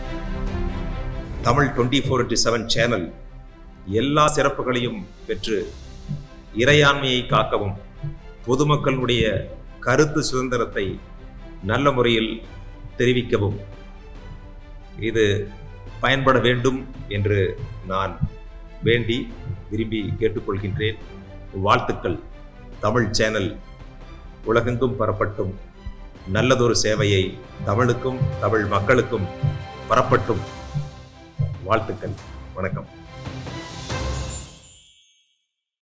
Tamil twenty four into seven channel எல்லா சிறப்புகளையும் பெற்று இறையாண்மையை காக்கவும் பொதுமக்களுடைய கருத்து சுதந்திரத்தை நல்ல முறையில் தெரிவிக்கவும் இது பயன்பட வேண்டும் என்று நான் வேண்டி விரும்பி கேட்டுக்கொள்கின்றேன் வாழ்த்துக்கள் தமிழ் சேனல் உலகெங்கும் பரப்பட்டும் நல்லதொரு சேவையை தமிழுக்கும் தமிழ் மக்களுக்கும் பரப்பட்டும் வாழ்த்துக்கள் வணக்கம்